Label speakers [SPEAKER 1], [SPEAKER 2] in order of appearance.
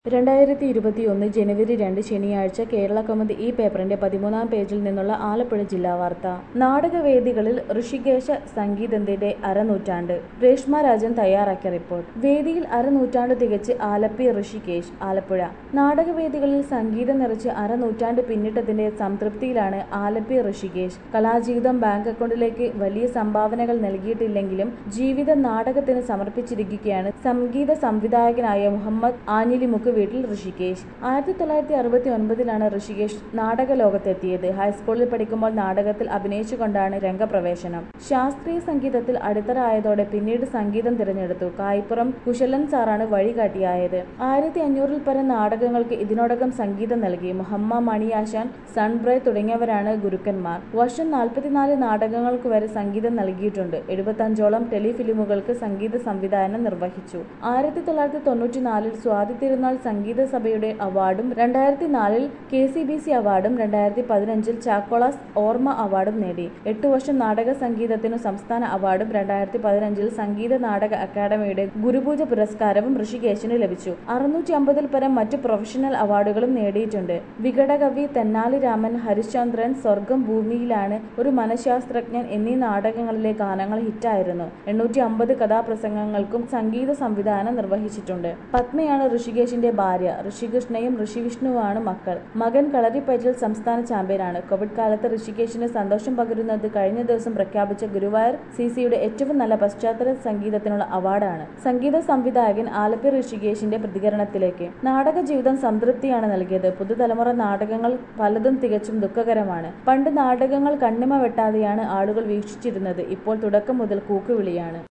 [SPEAKER 1] രണ്ടായിരത്തി ഇരുപത്തിയൊന്ന് ജനുവരി രണ്ട് ശനിയാഴ്ച കേരളകൗമുദി ഈ പേപ്പറിന്റെ പതിമൂന്നാം പേജിൽ നിന്നുള്ള ആലപ്പുഴ ജില്ലാ വാർത്ത നാടകവേദികളിൽ ഋഷികേശ സംഗീതത്തിന്റെ അരനൂറ്റാണ്ട് രേഷ്മ രാജൻ തയ്യാറാക്കിയ റിപ്പോർട്ട് വേദിയിൽ അരനൂറ്റാണ്ട് തികച്ച് ആലപ്പി ഋഷികേശ് ആലപ്പുഴ നാടകവേദികളിൽ സംഗീതം നിറച്ച് അരനൂറ്റാണ്ട് പിന്നിട്ടതിന്റെ സംതൃപ്തിയിലാണ് ആലപ്പി ഋഷികേശ് കലാജീവിതം ബാങ്ക് അക്കൗണ്ടിലേക്ക് വലിയ സംഭാവനകൾ നൽകിയിട്ടില്ലെങ്കിലും ജീവിതം നാടകത്തിന് സമർപ്പിച്ചിരിക്കുകയാണ് സംഗീത സംവിധായകനായ മുഹമ്മദ് ആഞ്ഞിലിമുക്ക് വീട്ടിൽ ഋഷികേശ് ആയിരത്തി തൊള്ളായിരത്തി അറുപത്തി ഒൻപതിലാണ് ഋഷികേശ് നാടക ലോകത്തെത്തിയത് ഹൈസ്കൂളിൽ പഠിക്കുമ്പോൾ നാടകത്തിൽ അഭിനയിച്ചുകൊണ്ടാണ് രംഗപ്രവേശനം ശാസ്ത്രീയ സംഗീതത്തിൽ അടിത്തറ ആയതോടെ പിന്നീട് സംഗീതം തിരഞ്ഞെടുത്തു കായ്പുറം കുശലൻ സാറാണ് വഴികാട്ടിയായത് ആയിരത്തി അഞ്ഞൂറിൽ പരം നാടകങ്ങൾക്ക് ഇതിനോടകം സംഗീതം നൽകി മുഹമ്മ മണിയാശാൻ സൺബ്രേ തുടങ്ങിയവരാണ് ഗുരുക്കന്മാർ വർഷം നാൽപ്പത്തിനാല് നാടകങ്ങൾക്ക് വരെ സംഗീതം നൽകിയിട്ടുണ്ട് എഴുപത്തഞ്ചോളം ടെലിഫിലിമുകൾക്ക് സംഗീത സംവിധാനം നിർവഹിച്ചു ആയിരത്തി തൊള്ളായിരത്തി തൊണ്ണൂറ്റിനാലിൽ സ്വാതി തിരുനാൾ സംഗീത സഭയുടെ അവാർഡും രണ്ടായിരത്തി നാലിൽ കെ സി ബി സി അവാർഡും രണ്ടായിരത്തി പതിനഞ്ചിൽ ചാക്കോളാസ് ഓർമ്മ അവാർഡും നേടി എട്ടു വർഷം നാടക സംഗീതത്തിനു സംസ്ഥാന അവാർഡും രണ്ടായിരത്തി പതിനഞ്ചിൽ സംഗീത നാടക അക്കാദമിയുടെ ഗുരുപൂജ പുരസ്കാരവും ഋഷികേശിന് ലഭിച്ചു അറുന്നൂറ്റി അമ്പതിൽ പരം മറ്റു പ്രൊഫഷണൽ അവാർഡുകളും നേടിയിട്ടുണ്ട് വികടകവി തെന്നാലി രാമൻ ഹരിശ്ചന്ദ്രൻ സ്വർഗം ഭൂമിയിലാണ് ഒരു മനഃശാസ്ത്രജ്ഞൻ എന്നീ നാടകങ്ങളിലെ ഗാനങ്ങൾ ഹിറ്റായിരുന്നു എണ്ണൂറ്റി അമ്പത് കഥാപ്രസംഗങ്ങൾക്കും സംഗീത സംവിധാനം നിർവഹിച്ചിട്ടുണ്ട് പത്മയാണ് ഋഷികേശിന്റെ ഭാര്യ ഋഷികൃഷ്ണയും ഋഷിവിഷ്ണുവാണ് മക്കൾ മകൻ കളരിപ്പയറ്റിൽ സംസ്ഥാന ചാമ്പ്യനാണ് കോവിഡ് കാലത്ത് ഋഷികേശിന് സന്തോഷം പകരുന്നത് കഴിഞ്ഞ ദിവസം പ്രഖ്യാപിച്ച ഗുരുവായൂർ സി സിയുടെ ഏറ്റവും നല്ല പശ്ചാത്തല സംഗീതത്തിനുള്ള അവാർഡാണ് സംഗീത സംവിധായകൻ ആലപ്പി ഋഷികേശിന്റെ പ്രതികരണത്തിലേക്ക് നാടക ജീവിതം സംതൃപ്തിയാണ് നൽകിയത് പുതുതലമുറ നാടകങ്ങൾ പലതും തികച്ചും ദുഃഖകരമാണ് പണ്ട് നാടകങ്ങൾ കണ്ണിമ വെട്ടാതെയാണ് ആളുകൾ വീക്ഷിച്ചിരുന്നത് ഇപ്പോൾ തുടക്കം മുതൽ കൂക്കുവിളിയാണ്